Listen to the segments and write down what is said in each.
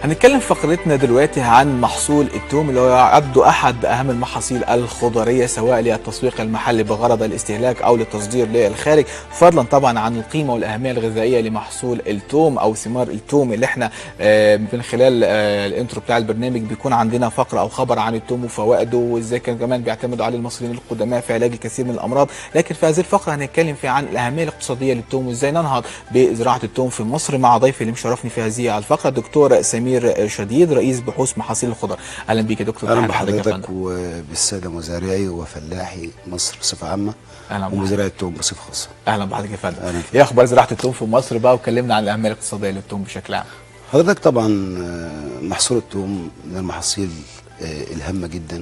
هنتكلم في فقرتنا دلوقتي عن محصول التوم اللي هو يعد احد اهم المحاصيل الخضريه سواء للتسويق المحلي بغرض الاستهلاك او للتصدير للخارج فضلا طبعا عن القيمه والاهميه الغذائيه لمحصول التوم او ثمار التوم اللي احنا آه، من خلال آه، الانترو بتاع البرنامج بيكون عندنا فقره او خبر عن التوم وفوائده وازاي كان كمان بيعتمدوا عليه المصريين القدماء في علاج الكثير من الامراض لكن في هذه الفقره هنتكلم فيها عن الاهميه الاقتصاديه للتوم وازاي ننهض بزراعه التوم في مصر مع ضيفي اللي مشرفني في هذه الفقره الدكتور سمير شديد رئيس بحوث محاصيل الخضر اهلا بيك يا دكتور اهلا أهلاً بحضرتك يا بحضرتك فندم. وبالساده مزارعي وفلاحي مصر بصفه عامه اهلا بحضرتك. ومزارعي التوم بصفه خاصه اهلا بحضرتك يا فندم أهلاً. ايه اخبار زراعه التوم في مصر بقى وكلمنا عن الاهميه الاقتصاديه للتوم بشكل عام حضرتك طبعا آه، محصول التوم من المحاصيل آه، الهامه جدا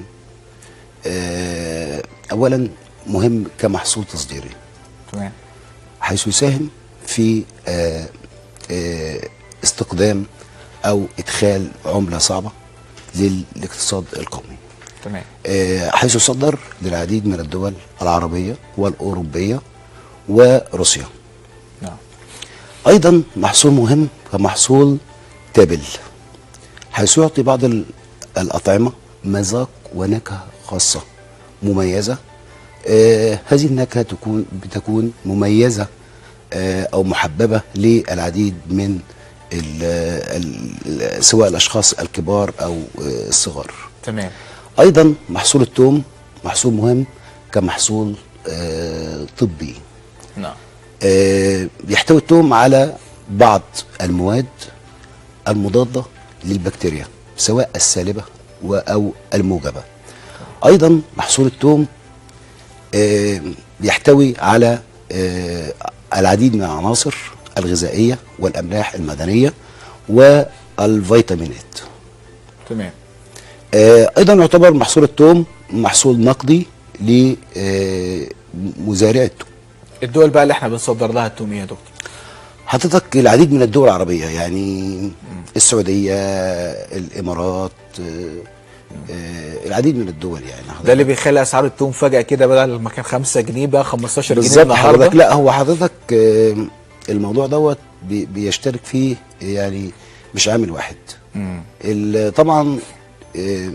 آه، اولا مهم كمحصول تصديري تمام حيث يساهم في آه، آه، استقدام او ادخال عمله صعبه للاقتصاد القومي تمام آه، حيث يصدر للعديد من الدول العربيه والاوروبيه وروسيا نعم ايضا محصول مهم كمحصول تابل حيث يعطي بعض ال- الاطعمه مذاق ونكهه خاصه مميزه آه هذه النكهه تكون بتكون مميزه آه او محببه للعديد من ال ال سواء الاشخاص الكبار او آه الصغار تمام ايضا محصول الثوم محصول مهم كمحصول آه طبي نعم آه، يحتوي التوم على بعض المواد المضادة للبكتيريا سواء السالبة و- أو الموجبة أيضا محصول التوم آه، يحتوي على آه، العديد من العناصر الغذائية والأملاح المعدنية والفيتامينات تمام آه، ايضا يعتبر محصول التوم محصول نقدي لمزارعي التوم الدول بقى اللي احنا بنصدر لها التوم ايه يا دكتور حضرتك العديد من الدول العربية يعني السعودية الإمارات آه، آه، العديد من الدول يعني ده اللي بيخلي اسعار التوم فجاه كده بدل ما كان 5 جنيه بقى 15 جنيه بالظبط النهارده حضرتك لا هو حضرتك آه، الموضوع دوت بي- بيشترك فيه يعني مش عامل واحد مم. ال- طبعا آه،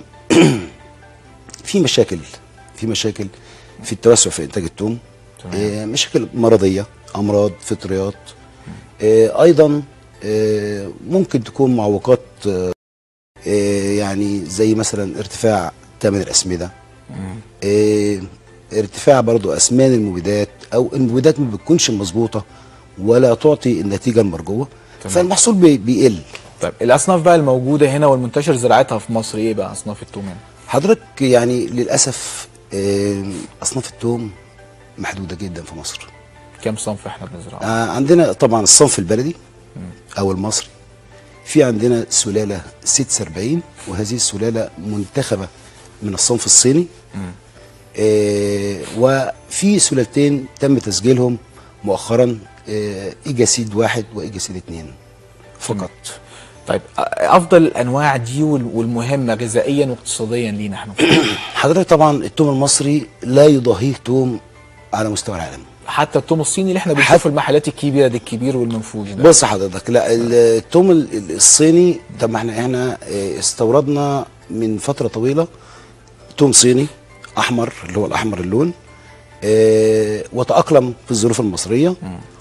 في مشاكل في مشاكل في التوسع في انتاج التوم تمام. آه، مشاكل مرضيه امراض فطريات آه، ايضا آه، ممكن تكون معوقات آه، آه، يعني زي مثلا ارتفاع ثمن الاسمده مم. آه، ارتفاع برضو اسمان المبيدات او المبيدات ما بتكونش مظبوطه ولا تعطي النتيجه المرجوه تمام. فالمحصول بي- بيقل طيب الاصناف بقى الموجوده هنا والمنتشر زراعتها في مصر ايه بقى اصناف التوم هنا حضرتك يعني للاسف آه، اصناف التوم محدوده جدا في مصر كام صنف احنا بنزرعه آه، عندنا طبعا الصنف البلدي او المصري في عندنا سلاله 46 وهذه السلاله منتخبه من الصنف الصيني مم. آه، وفي سلالتين تم تسجيلهم مؤخرا آه، ايجاسيد واحد وايجاسيد اثنين فقط طيب أ- افضل الانواع دي وال- والمهمه غذائيا واقتصاديا لينا احنا حضرتك طبعا التوم المصري لا يضاهيه توم على مستوى العالم حتى التوم الصيني اللي احنا حت- بنشوفه المحلات الكبيره دي الكبير والمنفوش ده بص حضرتك لا ال- التوم ال- ال- الصيني طب ما احنا احنا اه، استوردنا من فتره طويله توم صيني احمر اللي هو الاحمر اللون اه، وتاقلم في الظروف المصريه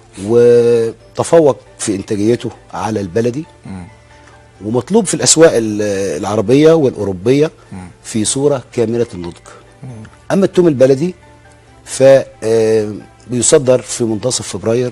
وتفوق في انتاجيته على البلدي مم. ومطلوب في الاسواق ال- العربيه والاوروبيه في صوره كامله النضج اما التوم البلدي ف آه، بيصدر في منتصف فبراير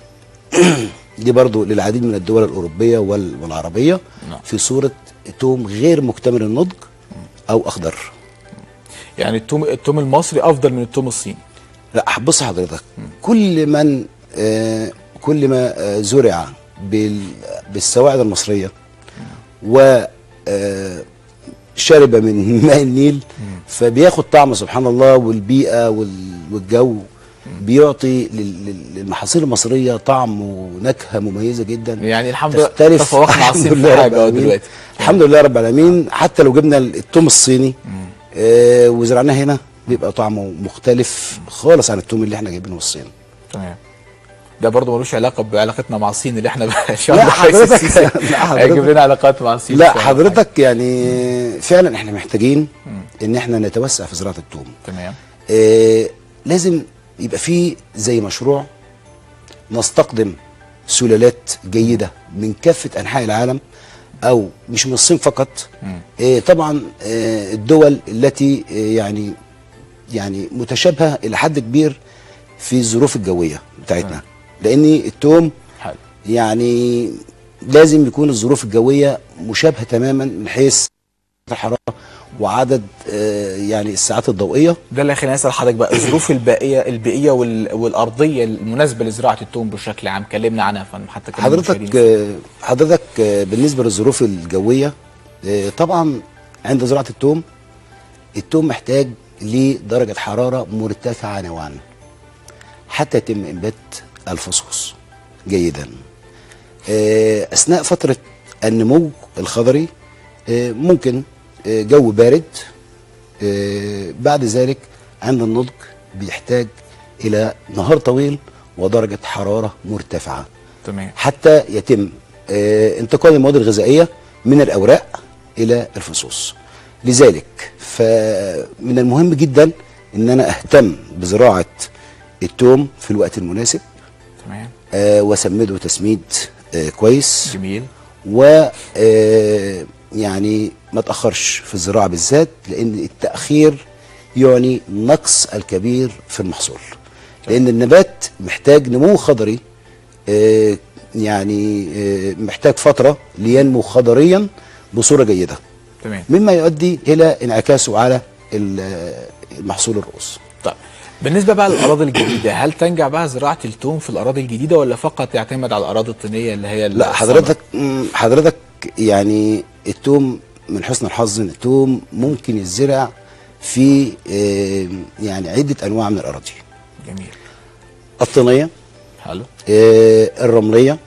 دي برضو للعديد من الدول الاوروبيه وال- والعربيه نعم. في صوره توم غير مكتمل النضج او اخضر يعني التوم التوم المصري افضل من التوم الصيني لا بص حضرتك كل من آه كل ما آه زرع بال- بالسواعد المصريه و آه شرب من ماء النيل فبياخد طعم سبحان الله والبيئه وال- والجو بيعطي لل- لل- للمحاصيل المصريه طعم ونكهه مميزه جدا يعني الحمد لله تختلف تفوقنا على الحمد الصين في لله رب حاجه أهو العالمين. دلوقتي الحمد لله رب العالمين حتى لو جبنا التوم الصيني آه وزرعناه هنا بيبقى طعمه مختلف خالص عن التوم اللي احنا جايبينه من الصين تمام ده برضه ملوش علاقه بعلاقتنا مع الصين اللي احنا بقى ان شاء لا الله الرئيس حضرتك- السيسي لا حضرتك- هيجيب لنا علاقات مع الصين لا إن شاء الله. حضرتك يعني فعلا احنا محتاجين ان احنا نتوسع في زراعه الثوم تمام آه لازم يبقى في زي مشروع نستقدم سلالات جيده من كافه انحاء العالم او مش من الصين فقط آه طبعا آه الدول التي آه يعني يعني متشابهه الى حد كبير في الظروف الجويه بتاعتنا لان التوم حلو يعني لازم يكون الظروف الجويه مشابهه تماما من حيث الحراره وعدد آه، يعني الساعات الضوئيه ده اللي خليني اسال حضرتك بقى الظروف البيئيه البيئيه وال... والارضيه المناسبه لزراعه التوم بشكل عام كلمنا عنها يا فندم حتى كمان حضرتك المشاهدين. آه، حضرتك آه، بالنسبه للظروف الجويه آه، طبعا عند زراعه التوم التوم محتاج لدرجه حراره مرتفعه نوعا حتى يتم انبات الفصوص جيدا آه، اثناء فتره النمو الخضري آه، ممكن آه، جو بارد آه، بعد ذلك عند النضج بيحتاج الى نهار طويل ودرجه حراره مرتفعه تمام حتى يتم آه، انتقال المواد الغذائيه من الاوراق الى الفصوص لذلك فمن المهم جدا ان انا اهتم بزراعه التوم في الوقت المناسب تمام آه، واسمده تسميد آه، كويس جميل و آه، يعني ما تاخرش في الزراعه بالذات لان التاخير يعني نقص الكبير في المحصول لان النبات محتاج نمو خضري آه، يعني آه، محتاج فتره لينمو خضريا بصوره جيده تمام مما يؤدي الى انعكاسه على ال- المحصول الرؤوس طيب بالنسبه بقى للاراضي الجديده هل تنجح بقى زراعه التوم في الاراضي الجديده ولا فقط يعتمد على الاراضي الطينيه اللي هي لا حضرتك مم، حضرتك يعني التوم من حسن الحظ ان التوم ممكن يزرع في آه، يعني عده انواع من الاراضي جميل الطينيه حلو آه، الرمليه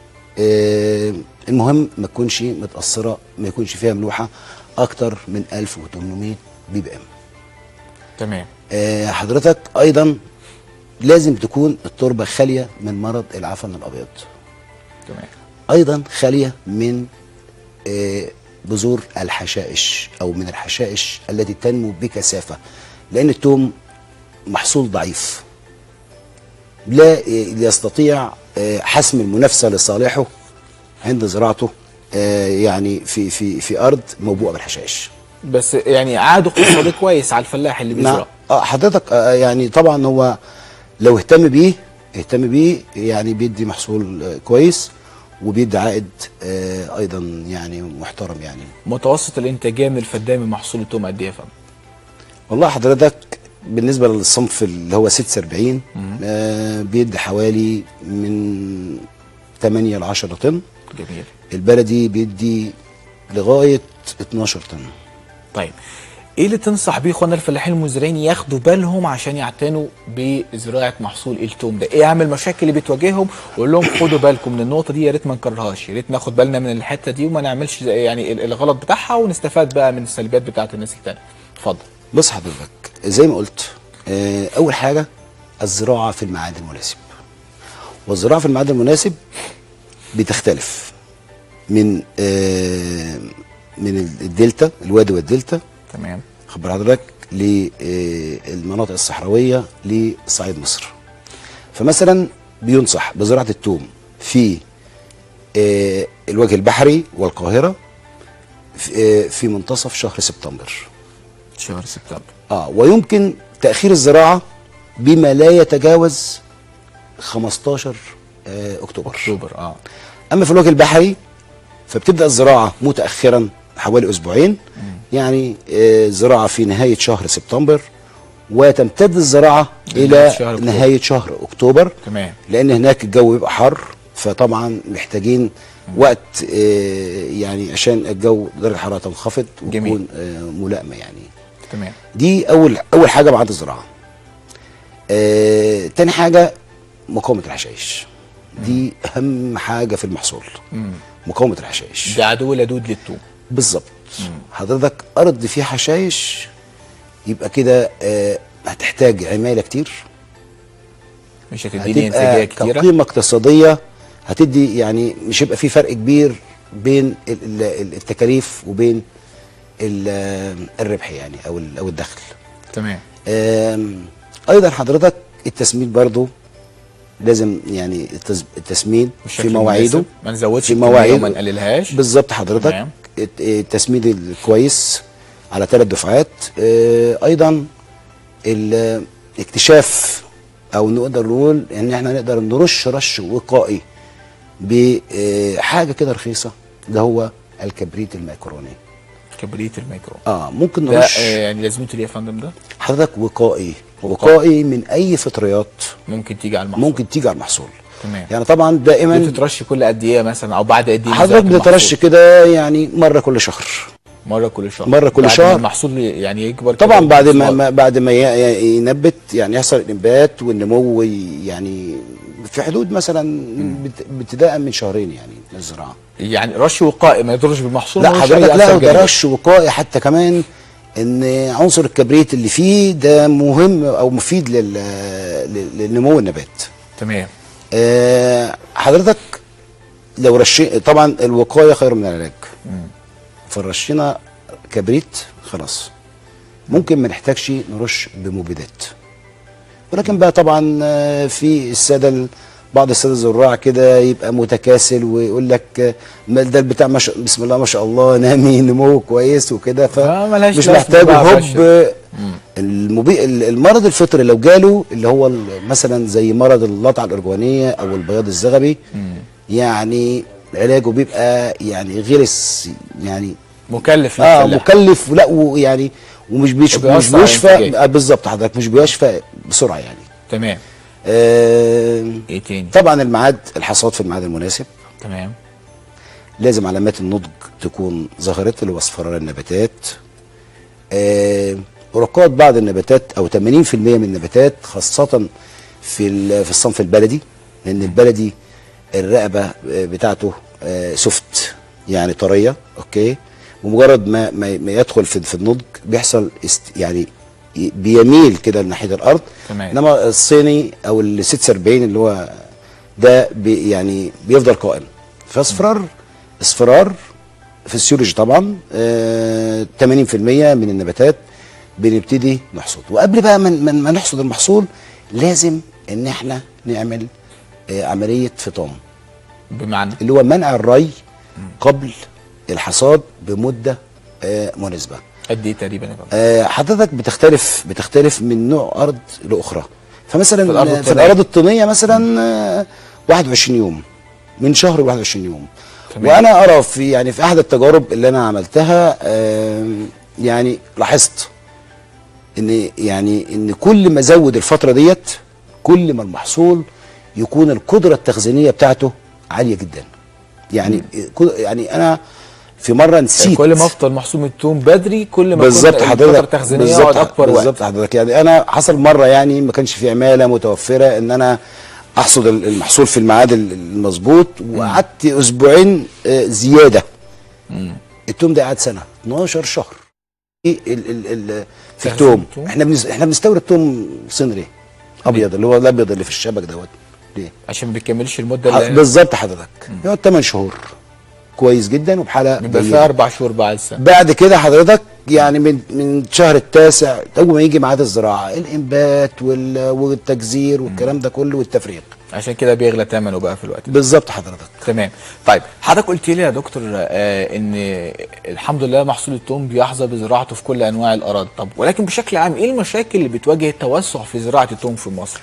آه، المهم ما تكونش متاثره ما يكونش فيها ملوحه اكتر من 1800 بي بي ام تمام آه، حضرتك ايضا لازم تكون التربه خاليه من مرض العفن الابيض تمام ايضا خاليه من آه، بذور الحشائش او من الحشائش التي تنمو بكثافه لان التوم محصول ضعيف لا آه، يستطيع آه، حسم المنافسه لصالحه عند زراعته آه، يعني في في في ارض موبوءه بالحشائش بس يعني عائد اقتصادي كويس على الفلاح اللي نعم بيزرع اه حضرتك آه يعني طبعا هو لو اهتم بيه اهتم بيه يعني بيدي محصول آه كويس وبيدي عائد آه ايضا يعني محترم يعني متوسط الانتاجيه من الفدان من محصول التوم قد ايه يا فندم؟ والله حضرتك بالنسبه للصنف اللي هو 46 آه بيدي حوالي من 8 ل 10 طن جميل البلدي بيدي لغايه 12 طن طيب ايه اللي تنصح بيه اخواننا الفلاحين المزارعين ياخدوا بالهم عشان يعتنوا بزراعه محصول التوم ده؟ ايه اهم المشاكل اللي بتواجههم؟ وقول لهم خدوا بالكم من النقطه دي يا ريت ما نكررهاش، يا ريت ناخد بالنا من الحته دي وما نعملش زي يعني ال- الغلط بتاعها ونستفاد بقى من السلبيات بتاعه الناس التانيه. اتفضل. بص حضرتك زي ما قلت آه، اول حاجه الزراعه في الميعاد المناسب والزراعه في الميعاد المناسب بتختلف من آه، من الدلتا الوادي والدلتا تمام خبر حضرتك للمناطق الصحراويه لصعيد مصر فمثلا بينصح بزراعه الثوم في آه، الوجه البحري والقاهره في آه، في منتصف شهر سبتمبر شهر سبتمبر. اه ويمكن تاخير الزراعه بما لا يتجاوز 15 آه اكتوبر اكتوبر اه اما في الوجه البحري فبتبدا الزراعه متاخرا حوالي اسبوعين يعني آه زراعه في نهايه شهر سبتمبر وتمتد الزراعه لنهاية الى شهر أكتوبر. نهايه شهر اكتوبر تمام. لان هناك الجو بيبقى حر فطبعا محتاجين وقت آه يعني عشان الجو درجه الحراره تنخفض جميل. وتكون آه ملائمه يعني تمام دي اول اول حاجه بعد الزراعه آه، تاني حاجه مقاومه الحشائش دي اهم حاجه في المحصول مم. مقاومه الحشائش ده عدو لدود للتوم. بالظبط حضرتك ارض فيه حشائش يبقى كده آه، هتحتاج عماله كتير مش هتديني انتاجيه هتبقى كتيره كقيمه اقتصاديه هتدي يعني مش هيبقى في فرق كبير بين ال- ال- التكاليف وبين ال- الربح يعني او ال- او الدخل تمام آم، ايضا حضرتك التسميد برضو لازم يعني التز- التسميد بالشكل في مواعيده المناسب. ما نزودش في الكمية مواعيده وما نقللهاش. بالظبط حضرتك تمام. الت- التسميد الكويس على ثلاث دفعات آه، ايضا الاكتشاف او نقدر نقول ان احنا نقدر نرش رش وقائي بحاجه كده رخيصه ده هو الكبريت الميكروني كبريت الميكرو اه ممكن ده نرش آه، يعني لازمته ليه يا فندم ده حضرتك وقائي وقائي من اي فطريات ممكن تيجي على المحصول ممكن تيجي على المحصول تمام يعني طبعا دائما بتترش كل قد ايه مثلا او بعد قد ايه حضرتك نزرعة بترش المحصول؟ كده يعني مره كل شهر مره كل شهر مرة كل بعد شهر. ما المحصول يعني يكبر كده طبعا بعد ما, ويصاب. ما بعد ما ي- ي- ينبت يعني يحصل الانبات والنمو ي- يعني في حدود مثلا بت- ابتداء من شهرين يعني من الزراعه يعني رش وقائي ما يضرش بالمحصول لا ملوش حضرتك أي لا أثر ده جانبي. رش وقائي حتى كمان ان عنصر الكبريت اللي فيه ده مهم او مفيد لل- لل- لنمو النبات تمام آه، حضرتك لو رشي طبعا الوقايه خير من العلاج فرشينا كبريت خلاص ممكن ما نحتاجش نرش بمبيدات ولكن بقى طبعا آه، في الساده ال- بعض الساده الزراع كده يبقى متكاسل ويقول لك آه، ما ده البتاع ما شاء بسم الله ما شاء الله نامي نمو كويس وكده آه، ملهاش فمش لازمة محتاج بقى هوب رش. المبي... المرض الفطري لو جاله اللي هو ال- مثلا زي مرض اللطعه الارجوانيه او البياض الزغبي يعني علاجه بيبقى يعني غلس يعني مكلف اه للفلاح. مكلف ولا ويعني ومش بيش وبيأثر مش على بيشفى الإنتاجية. آه بالظبط حضرتك مش بيشفى بسرعه يعني تمام آه ايه تاني طبعا الميعاد الحصاد في الميعاد المناسب تمام لازم علامات النضج تكون ظهرت اللي هو اصفرار النباتات آه رقاد بعض النباتات او 80% من النباتات خاصه في ال- في الصنف البلدي لان البلدي الرقبه آه، بتاعته آه سفت يعني طريه اوكي ومجرد ما ما ما يدخل في في النضج بيحصل است يعني ي- بيميل كده ناحيه الارض تمام. انما الصيني او ال 46 اللي هو ده بي يعني بيفضل قائم فاصفرار اصفرار فسيولوجي طبعا آه 80% من النباتات بنبتدي نحصد وقبل بقى ما من ما نحصد المحصول لازم ان احنا نعمل آه عمليه فطام بمعنى اللي هو منع الري قبل الحصاد بمده آه مناسبه قد ايه تقريبا يا فندم آه، حضرتك بتختلف بتختلف من نوع ارض لاخرى فمثلا في الأرض في الطينية. الارض الطينيه مثلا آه، 21 يوم من شهر ل 21 يوم تمام. وانا ارى في يعني في احد التجارب اللي انا عملتها آه، يعني لاحظت ان يعني ان كل ما ازود الفتره ديت كل ما المحصول يكون القدره التخزينيه بتاعته عاليه جدا يعني كل- يعني انا في مره نسيت كل ما افضل محصول من التوم بدري كل ما بالظبط كنت حضرتك الفتره التخزينيه يقعد اكبر وقت بالظبط حضرتك يعني انا حصل مره يعني ما كانش في عماله متوفره ان انا احصد ال- المحصول في الميعاد ال- المظبوط وقعدت اسبوعين آه، زياده التوم ده قعد سنه 12 شهر ايه ال ال ال في تخزين التوم التوم؟ احنا بنز... احنا بنستورد توم صيني ليه؟ ابيض اللي هو الابيض اللي في الشبك دوت ليه؟ عشان ما بيكملش المده ح- اللي بالظبط حضرتك يقعد 8 شهور كويس جدا وبحاله بيبقى جيدة. فيها اربع شهور بعد السنه بعد كده حضرتك يعني من من الشهر التاسع اول ما يجي ميعاد الزراعه الانبات وال- والتجزير والكلام ده كله والتفريق عشان كده بيغلى ثمنه بقى في الوقت ده بالظبط حضرتك تمام طيب حضرتك قلت لي يا دكتور آه ان الحمد لله محصول التوم بيحظى بزراعته في كل انواع الاراضي طب ولكن بشكل عام ايه المشاكل اللي بتواجه التوسع في زراعه التوم في مصر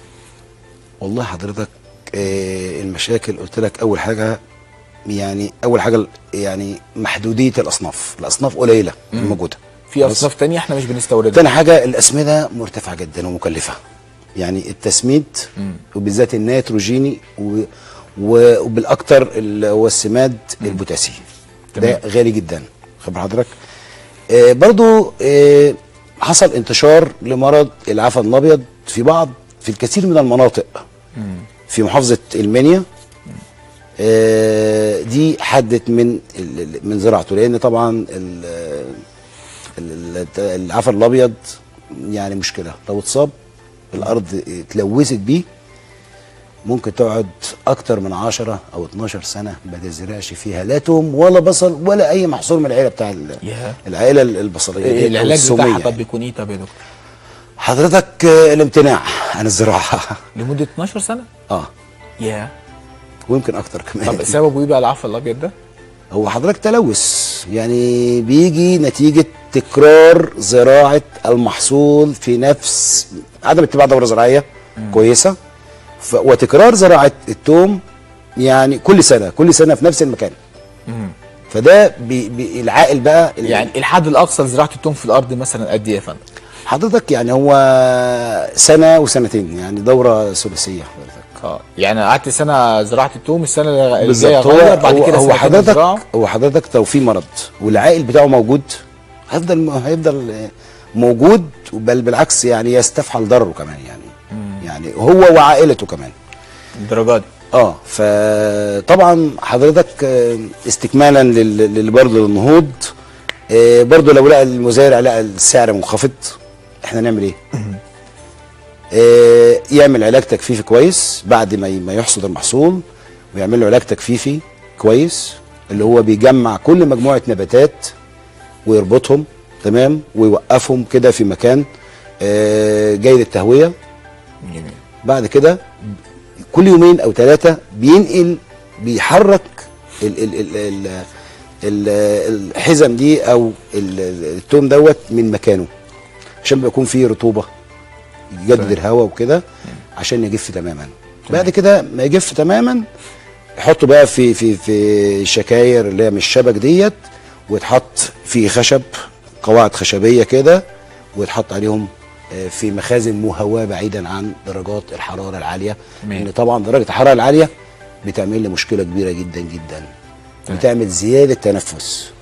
والله حضرتك آه المشاكل قلت لك اول حاجه يعني اول حاجه يعني محدوديه الاصناف الاصناف قليله الموجوده في اصناف تانية احنا مش بنستوردها تاني حاجه الاسمده مرتفعه جدا ومكلفه يعني التسميد وبالذات النيتروجيني و و- وبالاكثر اللي هو السماد البوتاسي ده تمام. غالي جدا خبر حضرتك آه برضو آه حصل انتشار لمرض العفن الابيض في بعض في الكثير من المناطق في محافظه المنيا آه دي حدت من ال- ال- من زراعته لان طبعا ال- ال- ال- العفن الابيض يعني مشكله لو اتصاب الارض اتلوثت بيه ممكن تقعد اكتر من 10 او 12 سنه ما تزرعش فيها لا توم ولا بصل ولا اي محصول من العيله بتاع ال- ياه. العيله البصليه دي أو العلاج الثومية بتاعها طب يعني. بيكون ايه طب يا دكتور؟ حضرتك آه، الامتناع عن الزراعه لمده 12 سنه؟ اه ياه ويمكن اكتر كمان طب سببه ايه بقى العفو الابيض ده؟ هو حضرتك تلوث يعني بيجي نتيجة تكرار زراعة المحصول في نفس عدم اتباع دورة زراعية كويسة ف... وتكرار زراعة التوم يعني كل سنة كل سنة في نفس المكان مم. فده بي... بي... العائل بقى ال- يعني الحد الاقصى لزراعه التوم في الارض مثلا قد ايه يا فندم؟ حضرتك يعني هو سنة وسنتين يعني دورة ثلاثية حضرتك اه يعني قعدت سنه زراعه التوم السنه اللي جايه بالظبط هو اغير بعد هو, كده هو سنتين حضرتك أزرعه. هو حضرتك لو في مرض والعائل بتاعه موجود هيفضل هيفضل موجود بل بالعكس يعني يستفحل ضرره كمان يعني يعني هو وعائلته كمان الدرجه دي اه فطبعا حضرتك آه، استكمالا لل- لل- برضه للنهوض آه، برضه لو لقى المزارع لقى السعر منخفض احنا نعمل ايه؟ آه، يعمل علاج تجفيفي كويس بعد ما ي- ما يحصد المحصول ويعمل له علاج تجفيفي كويس اللي هو بيجمع كل مجموعه نباتات ويربطهم تمام ويوقفهم كده في مكان آه، جيد التهويه جميل بعد كده كل يومين او ثلاثه بينقل بيحرك ال ال ال ال ال الحزم دي او ال- ال- التوم دوت من مكانه عشان بيكون فيه رطوبه يجدد تمام. الهواء وكده عشان يجف تماما بعد كده ما يجف تماما يحطه بقى في في في شكاير اللي هي من الشبك ديت ويتحط في خشب قواعد خشبيه كده ويتحط عليهم آه، في مخازن مهواه بعيدا عن درجات الحراره العاليه تمام. لان طبعا درجه الحراره العاليه بتعمل لي مشكله كبيره جدا جدا تمام. بتعمل زياده تنفس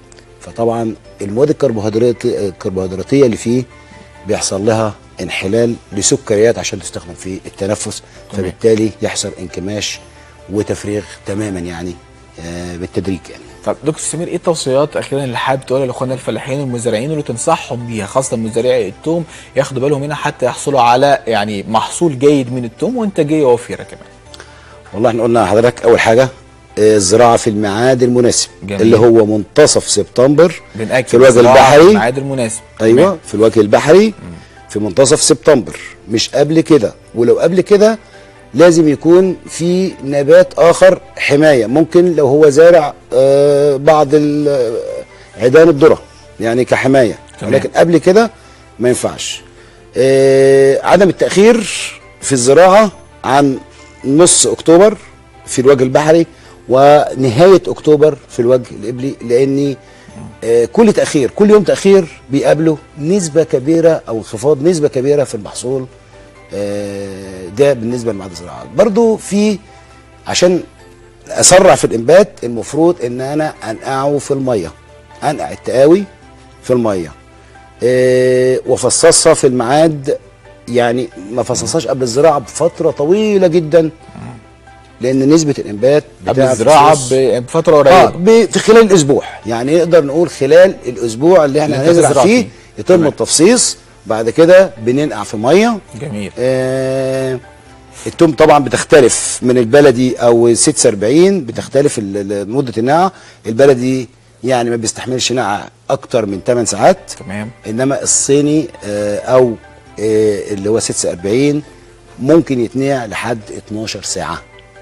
فطبعا المواد الكربوهيدراتيه الكربوهيدراتيه اللي فيه بيحصل لها انحلال لسكريات عشان تستخدم في التنفس تمام. فبالتالي يحصل انكماش وتفريغ تماما يعني آه، بالتدريج يعني طب دكتور سمير ايه التوصيات اخيرا اللي حابب تقولها لاخواننا الفلاحين والمزارعين اللي تنصحهم بيها خاصه مزارعي التوم ياخدوا بالهم منها حتى يحصلوا على يعني محصول جيد من التوم وانتاجيه وفيره كمان والله احنا قلنا لحضرتك اول حاجه آه، الزراعه في الميعاد المناسب جميل. اللي هو منتصف سبتمبر بنأكد في الوجه الزراعة البحري الميعاد المناسب ايوه تمام. في الوجه البحري في منتصف سبتمبر مش قبل كده ولو قبل كده لازم يكون في نبات اخر حمايه ممكن لو هو زارع آه بعض ال- آه، عيدان الذره يعني كحمايه تمام. ولكن قبل كده ما ينفعش آه عدم التاخير في الزراعه عن نص اكتوبر في الوجه البحري ونهايه اكتوبر في الوجه القبلي لاني آه، كل تاخير كل يوم تاخير بيقابله نسبه كبيره او انخفاض نسبه كبيره في المحصول آه، ده بالنسبه لمعاد الزراعه برضو في عشان اسرع في الانبات المفروض ان انا انقعه في الميه انقع التقاوي في الميه آه، وافصصها في الميعاد يعني ما فصصهاش قبل الزراعه بفتره طويله جدا لان نسبه الانبات قبل بتاع الزراعه الفصوص- ب- بفتره اه قريبه ب- في خلال الاسبوع يعني نقدر نقول خلال الاسبوع اللي احنا اللي انت هنزرع تزرع فيه فيه. يتم تمام. التفصيص بعد كده بننقع في ميه جميل آه التوم طبعا بتختلف من البلدي او 46 بتختلف ال- ال- مده النقع البلدي يعني ما بيستحملش نقع اكتر من 8 ساعات تمام انما الصيني آه او آه اللي هو 46 ممكن يتنقع لحد 12 ساعه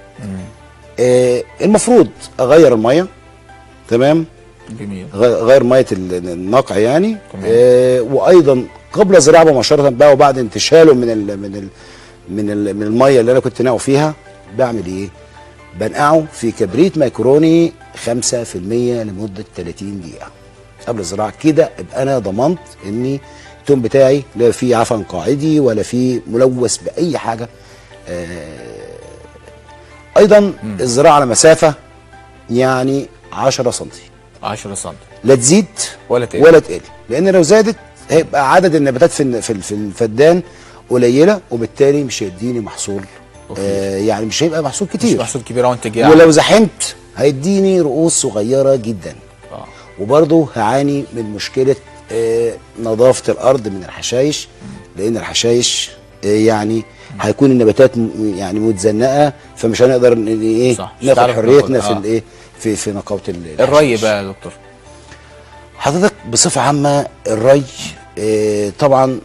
آه المفروض اغير الميه تمام جميل غ- غير ميه ال- النقع يعني تمام. آه وايضا قبل الزراعه مباشره بقى وبعد انتشاله من ال من ال من ال من الميه اللي انا كنت ناقعه فيها بعمل ايه؟ بنقعه في كبريت ميكروني 5% لمده 30 دقيقه قبل الزراعه كده ابقى انا ضمنت اني التوم بتاعي لا فيه عفن قاعدي ولا فيه ملوث باي حاجه آه ايضا الزراعه على مسافه يعني 10 سم 10 سم لا تزيد ولا تقل. ولا تقل لان لو زادت هيبقى عدد النباتات في الن- في ال- في الفدان قليله وبالتالي مش هيديني محصول أوكي. آه يعني مش هيبقى محصول مش كتير محصول كبيره وانتاجيه ولو زحمت هيديني رؤوس صغيره جدا آه. وبرضه هعاني من مشكله آه نظافه الارض من الحشائش لان الحشائش آه، يعني هيكون النباتات م- يعني متزنقه فمش هنقدر ن- ن- ايه صح. مش ناخد هتعرف حريتنا تاخد- في آه. الايه في في نقاوه ال- الري الحشيش. بقى يا دكتور حضرتك بصفة عامة الري آه، طبعا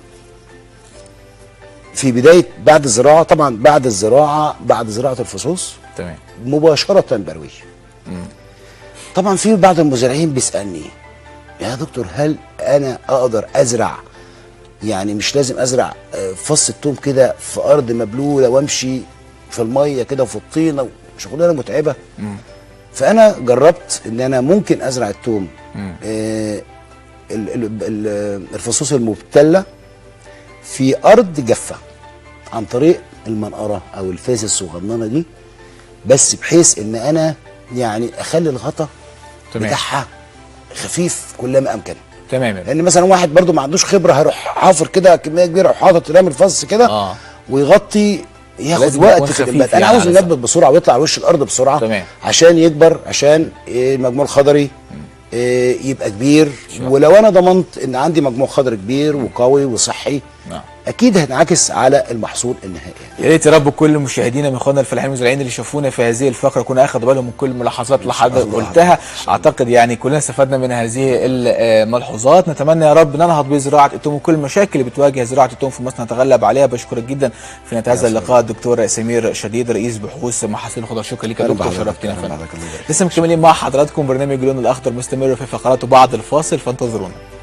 في بداية بعد الزراعة طبعا بعد الزراعة بعد زراعة الفصوص تمام مباشرة بروي طبعا في بعض المزارعين بيسألني يا دكتور هل أنا أقدر أزرع يعني مش لازم أزرع آه، فص التوم كده في أرض مبلولة وأمشي في المية كده وفي الطينة شغلانة متعبة فأنا جربت إن أنا ممكن أزرع التوم آه، ال- ال- ال- الفصوص المبتلة في أرض جافة عن طريق المنقرة أو الفاس الصغننة دي بس بحيث إن أنا يعني أخلي الغطا تمام. بتاعها خفيف كلما أمكن تمام يا لأن مثلا واحد برضو ما عندوش خبرة هيروح حافر كده كمية كبيرة وحاطط رامي الفص كده آه. ويغطي ياخد لازم وقت يكون في خفيف النبات يعني انا عاوز على ينبت بسرعه ويطلع على وش الارض بسرعه تمام. عشان يكبر عشان إيه، المجموع الخضري إيه، يبقى كبير شاء الله. ولو انا ضمنت ان عندي مجموع خضري كبير وقوي وصحي نعم. اكيد هينعكس على المحصول النهائي يا ريت يا رب كل مشاهدينا من اخواننا الفلاحين المزارعين اللي شافونا في هذه الفقره يكونوا اخذوا بالهم من كل الملاحظات اللي حضرتك الله. قلتها اعتقد يعني كلنا استفدنا من هذه الملحوظات نتمنى يا رب ننهض بزراعه التوم وكل المشاكل اللي بتواجه زراعه التوم في مصر نتغلب عليها بشكرك جدا في نهايه هذا اللقاء الدكتور سمير شديد رئيس بحوث محاصيل الخضار شكرا لك يا أهلا دكتور بحضرتك. شرفتنا يا أهلا فندم بحضرتك. الله يبارك لسه مكملين مع حضراتكم برنامج اللون الاخضر مستمر في فقراته بعد الفاصل فانتظرونا